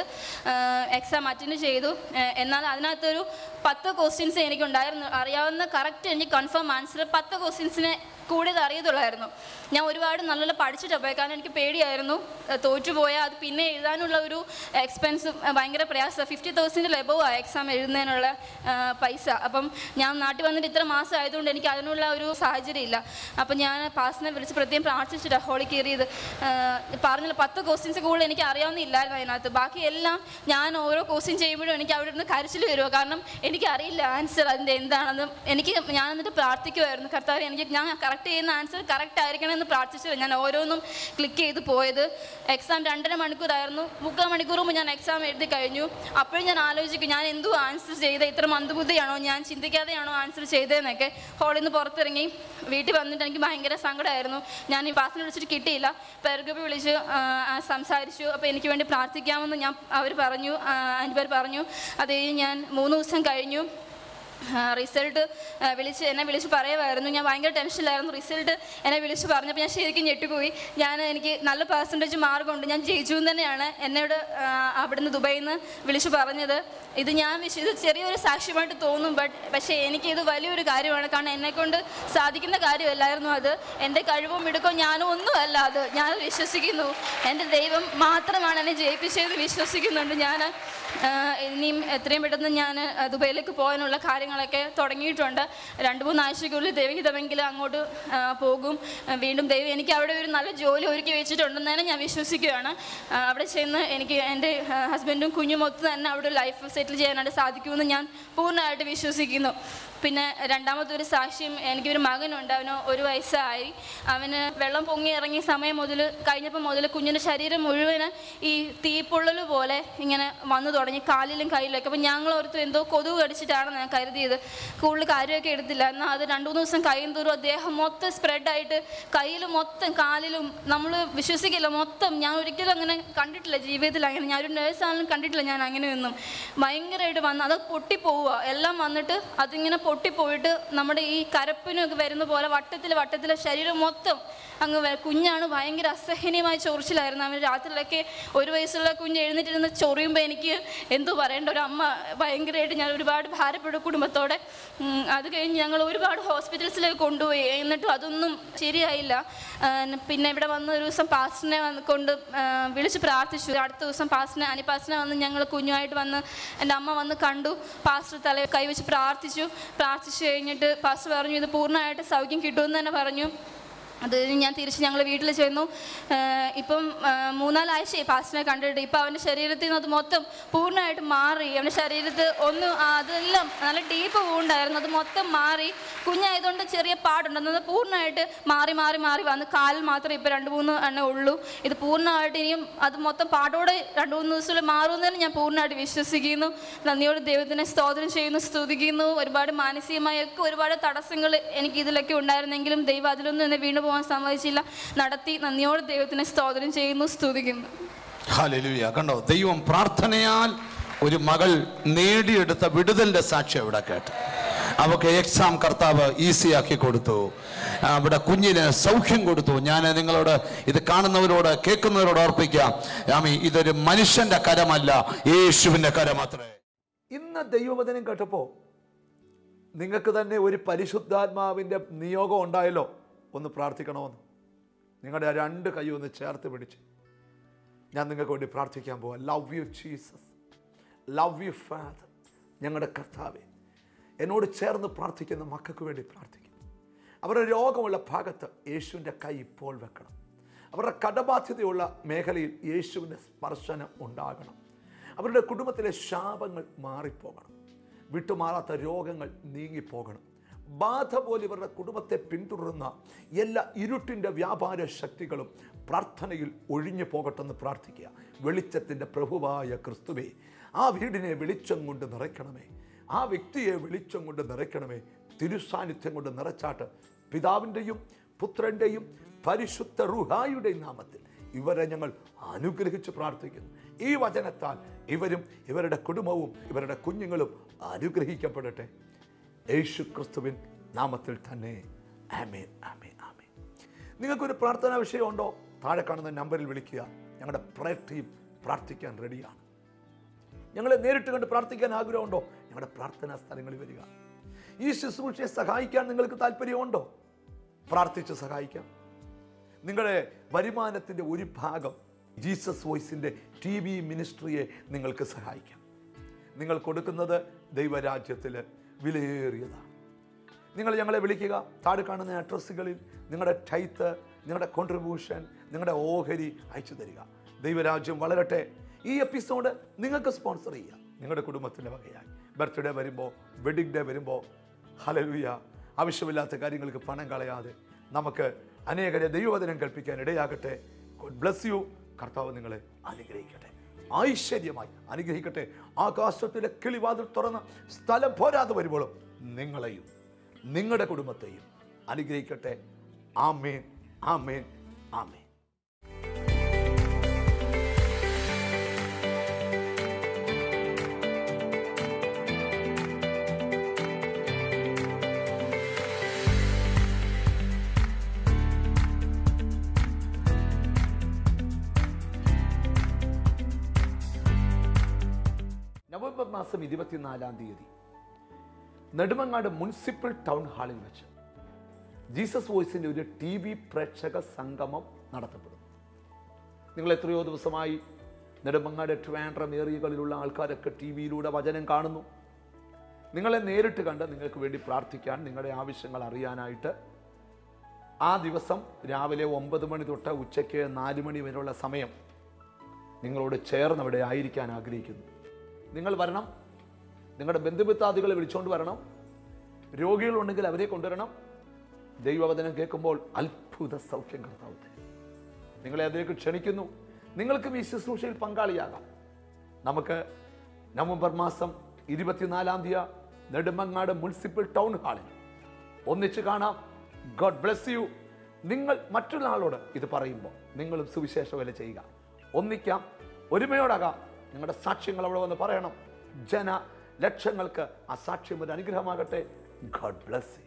എക്സാം അറ്റൻഡ് ചെയ്തു ആ, എന്നാൽ അതിനകത്തൊരു പത്ത് ക്വസ്റ്റ്യൻസ് എനിക്കുണ്ടായിരുന്നു അറിയാവുന്ന കറക്റ്റ് എനിക്ക് കൺഫേം ആൻസർ പത്ത് ക്വസ്റ്റ്യൻസിനെ കൂടിയത് അറിയത്തുള്ളായിരുന്നു ഞാൻ ഒരുപാട് നല്ല പഠിച്ചിട്ടാണ് പോയത് കാരണം എനിക്ക് പേടിയായിരുന്നു ഏഹ് തോറ്റുപോയാൽ അത് പിന്നെ എഴുതാനുള്ള ഒരു എക്സ്പെൻസ് ഭയങ്കര പ്രയാസമാണ് ഫിഫ്റ്റി തൗസൻഡിൽ എബോവാണ് എക്സാം എഴുതുന്നതിനുള്ള ഏഹ് പൈസ അപ്പം ഞാൻ നാട്ടിൽ വന്നിട്ട് ഇത്ര മാസം ആയതുകൊണ്ട് എനിക്ക് അതിനുള്ള ഒരു സാഹചര്യം ഇല്ല അപ്പം ഞാൻ പാസിനെ വിളിച്ച് പ്രത്യേകം പ്രാർത്ഥിച്ചിട്ടാണ് ഹോളി കയറിയത് ഏഹ് പറഞ്ഞില്ല പത്ത് ക്വസ്റ്റ്യൻസ് കൂടുതൽ എനിക്ക് അറിയാവുന്നില്ലായിരുന്നു അതിനകത്ത് ബാക്കി എല്ലാം ഞാൻ ഓരോ ക്വസ്റ്റ്യൻ ചെയ്യുമ്പോഴും എനിക്ക് അവിടെ നിന്ന് കരച്ചിൽ വരുമോ കാരണം എനിക്കറിയില്ല ആൻസർ അതിൻ്റെ എന്താണെന്ന് എനിക്ക് ഞാൻ എന്നിട്ട് പ്രാർത്ഥിക്കുമായിരുന്നു കർത്താവ് എനിക്ക് ഞാൻ കറക്റ്റ് ചെയ്യുന്ന ആൻസർ കറക്റ്റ് ആയിരിക്കണം അയക്കണമെന്ന് പ്രാർത്ഥിച്ചത് ഞാൻ ഓരോന്നും ക്ലിക്ക് ചെയ്ത് പോയത് എക്സാം രണ്ടര മണിക്കൂറായിരുന്നു മുക്കാൽ മണിക്കൂർ മുമ്പ് ഞാൻ എക്സാം എഴുതി കഴിഞ്ഞു അപ്പോഴും ഞാൻ ആലോചിക്കും ഞാൻ എന്തോ ആൻസർ ചെയ്ത് ഇത്ര മന്ദബുദ്ധിയാണോ ഞാൻ ചിന്തിക്കാതെയാണോ ആൻസർ ചെയ്തതെന്നൊക്കെ ഹോളിൽ നിന്ന് പുറത്തിറങ്ങി വീട്ടിൽ വന്നിട്ട് എനിക്ക് ഭയങ്കര സങ്കടമായിരുന്നു ഞാൻ ഈ പാസിനെ വിളിച്ചിട്ട് കിട്ടിയില്ല പെർഗബി വിളിച്ച് ആ, ആ, സംസാരിച്ചു അപ്പോൾ എനിക്ക് വേണ്ടി പ്രാർത്ഥിക്കാമെന്ന് ഞാൻ അവർ പറഞ്ഞു അതിൻ്റെ പേര് പറഞ്ഞു അത് കഴിഞ്ഞ് ഞാൻ മൂന്ന് ദിവസം കഴിഞ്ഞു റിസൾട്ട് വിളിച്ച് എന്നെ വിളിച്ച് പറയുമായിരുന്നു ഞാൻ ഭയങ്കര ടെൻഷനിലായിരുന്നു റിസൾട്ട് എന്നെ വിളിച്ച് പറഞ്ഞപ്പോൾ ഞാൻ ശരിക്കും ഞെട്ടിപ്പോയി ഞാൻ എനിക്ക് നല്ല പെർസെൻറ്റേജ് മാർക്കുണ്ട് ഞാൻ ജയിച്ചു എന്ന് തന്നെയാണ് എന്നോട് ആ, അവിടുന്ന് ദുബൈയിൽ നിന്ന് വിളിച്ച് പറഞ്ഞത് ഇത് ഞാൻ വിശ്വ ഇത് ചെറിയൊരു സാക്ഷ്യമായിട്ട് തോന്നും ബട്ട് പക്ഷേ എനിക്ക് ഇത് വലിയൊരു കാര്യമാണ് കാരണം എന്നെക്കൊണ്ട് സാധിക്കുന്ന കാര്യമല്ലായിരുന്നു അത് എൻ്റെ കഴിവും മിടുക്കവും ഞാനും ഒന്നുമല്ല അത് ഞാൻ വിശ്വസിക്കുന്നു എൻ്റെ ദൈവം മാത്രമാണ് എന്നെ ജയിപ്പിച്ചതെന്ന് വിശ്വസിക്കുന്നുണ്ട് ഞാൻ ആഹ് ഇനിയും എത്രയും പെട്ടെന്ന് ഞാൻ ദുബൈയിലേക്ക് പോകാനുള്ള കാര്യങ്ങളൊക്കെ തുടങ്ങിയിട്ടുണ്ട് രണ്ട് മൂന്ന് ആഴ്ചയ്ക്കുള്ളിൽ ദൈവഹിതമെങ്കിലും അങ്ങോട്ട് ആഹ് പോകും ആഹ് വീണ്ടും ദൈവം എനിക്ക് അവിടെ ഒരു നല്ല ജോലി ഒരുക്കി വെച്ചിട്ടുണ്ടെന്ന് തന്നെ ഞാൻ വിശ്വസിക്കുകയാണ് ആഹ് അവിടെ ചെന്ന് എനിക്ക് എൻ്റെ ആഹ് ഹസ്ബൻഡും കുഞ്ഞും ഒത്ത് തന്നെ അവിടെ ലൈഫ് സെറ്റിൽ ചെയ്യാനായിട്ട് സാധിക്കുമെന്ന് ഞാൻ പൂർണ്ണമായിട്ട് വിശ്വസിക്കുന്നു പിന്നെ രണ്ടാമത്തെ ഒരു സാക്ഷ്യം എനിക്കൊരു മകനുണ്ട് അവന് ഒരു വയസ്സായി അവന് വെള്ളം പൊങ്ങി ഇറങ്ങിയ സമയം മുതൽ കഴിഞ്ഞപ്പോൾ മുതൽ കുഞ്ഞിൻ്റെ ശരീരം മുഴുവന് ഈ തീപ്പൊള്ളൽ പോലെ ഇങ്ങനെ വന്നു തുടങ്ങി കാലിലും കയ്യിലൊക്കെ അപ്പം ഞങ്ങൾ ഓർത്ത് എന്തോ കൊതുക് കടിച്ചിട്ടാണ് ഞാൻ കരുതിയത് കൂടുതൽ കാര്യമൊക്കെ എടുത്തില്ല എന്നാൽ അത് രണ്ട് മൂന്ന് ദിവസം കയ്യും തോറും അദ്ദേഹം മൊത്തം സ്പ്രെഡായിട്ട് കയ്യിലും മൊത്തം കാലിലും നമ്മൾ വിശ്വസിക്കില്ല മൊത്തം ഞാൻ ഒരിക്കലും അങ്ങനെ കണ്ടിട്ടില്ല ജീവിതത്തിൽ അങ്ങനെ ഞാൻ ഒരു നേഴ്സാണെങ്കിലും കണ്ടിട്ടില്ല ഞാൻ അങ്ങനെയൊന്നും ഭയങ്കരമായിട്ട് വന്ന് അത് പൊട്ടിപ്പോവുക എല്ലാം വന്നിട്ട് അതിങ്ങനെ പൊട്ടിപ്പോയിട്ട് നമ്മുടെ ഈ കരപ്പിനൊക്കെ വരുന്ന പോലെ വട്ടത്തിൽ വട്ടത്തിൽ ശരീരം മൊത്തം അങ്ങ് വ- കുഞ്ഞാണ് ഭയങ്കര അസഹനീയമായ ചൊറിച്ചിലായിരുന്നു അവൻ രാത്രിയിലൊക്കെ ഒരു വയസ്സുള്ള കുഞ്ഞ് എഴുന്നേറ്റിരുന്ന് ചൊറിയുമ്പോൾ എനിക്ക് എന്തോ പറയേണ്ട ഒരു അമ്മ ഭയങ്കരമായിട്ട് ഞാൻ ഒരുപാട് ഭാരപ്പെടും കുടുംബത്തോടെ ഉം, അത് കഴിഞ്ഞ് ഞങ്ങൾ ഒരുപാട് ഹോസ്പിറ്റൽസിലേക്ക് കൊണ്ടുപോയി എന്നിട്ടും അതൊന്നും ശരിയായില്ല ആ, പിന്നെ ഇവിടെ വന്ന ഒരു ദിവസം പാസ്റ്റിനെ വന്ന് കൊണ്ട് ആ, വിളിച്ച് പ്രാർത്ഥിച്ചു അടുത്ത ദിവസം പാസ്റ്റിനെ അനിപ്പാസ്റ്റിനെ വന്ന് ഞങ്ങൾ കുഞ്ഞുമായിട്ട് വന്ന് എൻ്റെ അമ്മ വന്ന് കണ്ടു പാസ്റ്റർ തല കൈവച്ച് പ്രാർത്ഥിച്ചു പ്രാർത്ഥിച്ചു കഴിഞ്ഞിട്ട് പാസ്റ്റർ പറഞ്ഞു ഇത് പൂർണ്ണമായിട്ട് സൗഖ്യം കിട്ടുമെന്ന് തന്നെ പറഞ്ഞു അത് കഴിഞ്ഞ് ഞാൻ തിരിച്ച് ഞങ്ങൾ വീട്ടിൽ ചെന്നു ആഹ് ഇപ്പം ആഹ് മൂന്നാലാഴ്ചയായി പാസ്റ്റിനെ കണ്ടിട്ട് ഇപ്പം അവൻ്റെ ശരീരത്തിൽ നിന്ന് അത് മൊത്തം പൂർണ്ണമായിട്ട് മാറി അവൻ്റെ ശരീരത്ത് ഒന്ന് ആ അതെല്ലാം നല്ല ഡീപ്പ് വൂണ്ടായിരുന്നു അത് മൊത്തം മാറി കുഞ്ഞായതുകൊണ്ട് ചെറിയ പാടുണ്ട് അത് പൂർണ്ണമായിട്ട് മാറി മാറി മാറി വന്ന് കാലിൽ മാത്രമേ ഇപ്പോൾ രണ്ട് മൂന്ന് എണ്ണ ഉള്ളൂ ഇത് പൂർണ്ണമായിട്ട് ഇനിയും അത് മൊത്തം പാടോടെ രണ്ട് മൂന്ന് ദിവസത്തിൽ മാറുമെന്ന് തന്നെ ഞാൻ പൂർണ്ണമായിട്ട് വിശ്വസിക്കുന്നു നന്ദിയോട് ദൈവത്തിനെ സ്തോത്രം ചെയ്യുന്നു സ്തുതിക്കുന്നു ഒരുപാട് മാനസികമായൊക്കെ ഒരുപാട് തടസ്സങ്ങൾ എനിക്ക് ഇതിലൊക്കെ ഉണ്ടായിരുന്നെങ്കിലും ദൈവം അതിലൊന്നും എന്നെ വീണു പോകാൻ സമ്മതിച്ചില്ല നടത്തി നന്ദിയോട് ദൈവത്തിനെ സ്തോത്രം ചെയ്യുന്നു സ്തുതിക്കുന്നു ഹല്ലേലൂയ കണ്ടോ ദൈവം പ്രാർത്ഥനയാൽ ഒരു മകൾ നേടിയെടുത്ത വിടുതലിന്റെ സാക്ഷ്യം ഇവിടെ കേട്ട് അവക്ക് എക്സാം കർത്താവ് ഈസിയാക്കി കൊടുത്തു അവിടെ കുഞ്ഞിന് സൗഖ്യം കൊടുത്തു ഞാൻ നിങ്ങളോട് ഇത് കാണുന്നവരോട് കേൾക്കുന്നവരോട് ഓർപ്പിക്കാം ആമി ഇതൊരു മനുഷ്യന്റെ കരമല്ല യേശുവിന്റെ കരമത്രേ ഇന്ന് ദൈവവചനം കേട്ടപ്പോൾ നിങ്ങൾക്ക് തന്നെ ഒരു പരിശുദ്ധാത്മാവിൻ്റെ നിയോഗം ഉണ്ടായല്ലോ ഒന്ന് പ്രാർത്ഥിക്കണമെന്ന് നിങ്ങളുടെ ആ രണ്ട് കൈ ഒന്ന് ചേർത്ത് പിടിച്ച് ഞാൻ നിങ്ങൾക്ക് വേണ്ടി പ്രാർത്ഥിക്കാൻ പോവാം love you Jesus love you father ഞങ്ങളുടെ കർത്താവെ എന്നോട് ചേർന്ന് പ്രാർത്ഥിക്കുന്ന മക്കൾക്ക് വേണ്ടി പ്രാർത്ഥിക്കും അവരുടെ രോഗമുള്ള ഭാഗത്ത് യേശുവിൻ്റെ കൈ ഇപ്പോൾ വെക്കണം അവരുടെ കടബാധ്യതയുള്ള മേഖലയിൽ യേശുവിൻ്റെ സ്പർശനം ഉണ്ടാകണം അവരുടെ കുടുംബത്തിലെ ശാപങ്ങൾ മാറിപ്പോകണം വിട്ടുമാറാത്ത രോഗങ്ങൾ നീങ്ങിപ്പോകണം ബാധ പോലെ ഇവരുടെ കുടുംബത്തെ പിന്തുടരുന്ന എല്ലാ ഇരുട്ടിൻ്റെ വ്യാപാര ശക്തികളും പ്രാർത്ഥനയിൽ ഒഴിഞ്ഞു പോകട്ടെന്ന് പ്രാർത്ഥിക്കുക വെളിച്ചത്തിൻ്റെ പ്രഭുവായ ക്രിസ്തുവേ ആ വീടിനെ വെളിച്ചം കൊണ്ട് നിറയ്ക്കണമേ ആ വ്യക്തിയെ വെളിച്ചം കൊണ്ട് നിറയ്ക്കണമേ തിരുസാന്നിധ്യം കൊണ്ട് നിറച്ചാട്ട് പിതാവിൻ്റെയും പുത്രൻ്റെയും പരിശുദ്ധ റുഹായുടെയും നാമത്തിൽ ഇവരെ ഞങ്ങൾ അനുഗ്രഹിച്ച് പ്രാർത്ഥിക്കുന്നു ഈ വചനത്താൽ ഇവരും ഇവരുടെ കുടുംബവും ഇവരുടെ കുഞ്ഞുങ്ങളും അനുഗ്രഹിക്കപ്പെടട്ടെ യേശു ക്രിസ്തുവിൻ നാമത്തിൽ തന്നെ ആമേൻ ആമേൻ ആമേൻ നിങ്ങൾക്കൊരു പ്രാർത്ഥനാ വിഷയമുണ്ടോ താഴെ കാണുന്ന നമ്പറിൽ വിളിക്കുക ഞങ്ങളുടെ പ്രയർ ടീം പ്രാർത്ഥിക്കാൻ റെഡിയാണ് ഞങ്ങളെ നേരിട്ട് കണ്ട് പ്രാർത്ഥിക്കാൻ ആഗ്രഹമുണ്ടോ ഞങ്ങളുടെ പ്രാർത്ഥനാ സ്ഥലങ്ങളിൽ വരിക ഈ ശുശ്രൂഷയെ സഹായിക്കാൻ നിങ്ങൾക്ക് താല്പര്യമുണ്ടോ പ്രാർത്ഥിച്ച് സഹായിക്കാം നിങ്ങളുടെ വരുമാനത്തിൻ്റെ ഒരു ഭാഗം ജീസസ് വോയിസിൻ്റെ ടി വി മിനിസ്ട്രിയെ നിങ്ങൾക്ക് സഹായിക്കാം നിങ്ങൾ കൊടുക്കുന്നത് ദൈവരാജ്യത്തിൽ വിലയേറിയതാണ് നിങ്ങൾ ഞങ്ങളെ വിളിക്കുക താഴെ കാണുന്ന അഡ്രസ്സുകളിൽ നിങ്ങളുടെ ടൈത്ത് നിങ്ങളുടെ കോൺട്രിബ്യൂഷൻ നിങ്ങളുടെ ഓഹരി അയച്ചു തരിക ദൈവരാജ്യം വളരട്ടെ ഈ എപ്പിസോഡ് നിങ്ങൾക്ക് സ്പോൺസർ ചെയ്യാം നിങ്ങളുടെ കുടുംബത്തിൻ്റെ വകയായി ബർത്ത്ഡേ വരുമ്പോൾ വെഡിങ് ഡേ വരുമ്പോൾ ഹലലുയ ആവശ്യമില്ലാത്ത കാര്യങ്ങൾക്ക് പണം കളയാതെ നമുക്ക് അനേകരെ ദൈവവചനം കൽപ്പിക്കാൻ ഇടയാകട്ടെ ഗോഡ് ബ്ലസ് യു കർത്താവ് നിങ്ങളെ അനുഗ്രഹിക്കട്ടെ ഐശ്വര്യമായി അനുഗ്രഹിക്കട്ടെ ആകാശത്തിലെ കിളിവാതിൽ തുറന്ന് സ്ഥലം പോരാതെ വരുമ്പോഴും നിങ്ങളെയും നിങ്ങളുടെ കുടുംബത്തെയും അനുഗ്രഹിക്കട്ടെ ആമേൻ ആമേൻ ആമേൻ നവംബർ മാസം ഇരുപത്തിനാലാം തീയതി നെടുമങ്ങാട് മുനിസിപ്പൽ ടൗൺ ഹാളിൽ വെച്ച് ജീസസ് വോയിസിന്റെ ഒരു ടി വി പ്രേക്ഷക സംഗമം നടത്തപ്പെടും നിങ്ങൾ എത്രയോ ദിവസമായി നെടുമങ്ങാട് ട്രിവാൻഡ്രം ഏരിയകളിലുള്ള ആൾക്കാരൊക്കെ ടി വിയിലൂടെ വചനം കാണുന്നു നിങ്ങളെ നേരിട്ട് കണ്ട് നിങ്ങൾക്ക് വേണ്ടി പ്രാർത്ഥിക്കാൻ നിങ്ങളുടെ ആവശ്യങ്ങൾ അറിയാനായിട്ട് ആ ദിവസം രാവിലെ ഒമ്പത് മണി തൊട്ട് ഉച്ചയ്ക്ക് നാല് മണി വരെയുള്ള സമയം നിങ്ങളോട് ചേർന്ന് അവിടെ ആയിരിക്കാൻ ആഗ്രഹിക്കുന്നു നിങ്ങൾ വരണം നിങ്ങളുടെ ബന്ധുമിത്താദികളെ വിളിച്ചുകൊണ്ട് വരണം രോഗികളുണ്ടെങ്കിൽ അവരെ കൊണ്ടുവരണം ദൈവവചനം കേൾക്കുമ്പോൾ അത്ഭുത സൗഖ്യം കർത്താവ് തരും നിങ്ങളെ അതിലേക്ക് ക്ഷണിക്കുന്നു നിങ്ങൾക്കും ഈ ശുശ്രൂഷയിൽ പങ്കാളിയാകാം നമുക്ക് നവംബർ മാസം ഇരുപത്തിനാലാം തീയതി നെടുമങ്ങാട് മുനിസിപ്പൽ ടൗൺ ഹാളിൽ ഒന്നിച്ച് കാണാം ഗോഡ് ബ്ലെസ് യു നിങ്ങൾ മറ്റുള്ള ആളോട് ഇത് പറയുമ്പോൾ നിങ്ങളും സുവിശേഷ വില ചെയ്യുക ഒന്നിക്കാം ഒരുമയോടാകാം നിങ്ങളുടെ സാക്ഷ്യങ്ങൾ അവിടെ വന്ന് പറയണം ജന ലക്ഷങ്ങൾക്ക് ആ സാക്ഷ്യം ഒരു അനുഗ്രഹമാകട്ടെ ഗോഡ് ബ്ലെസ് യു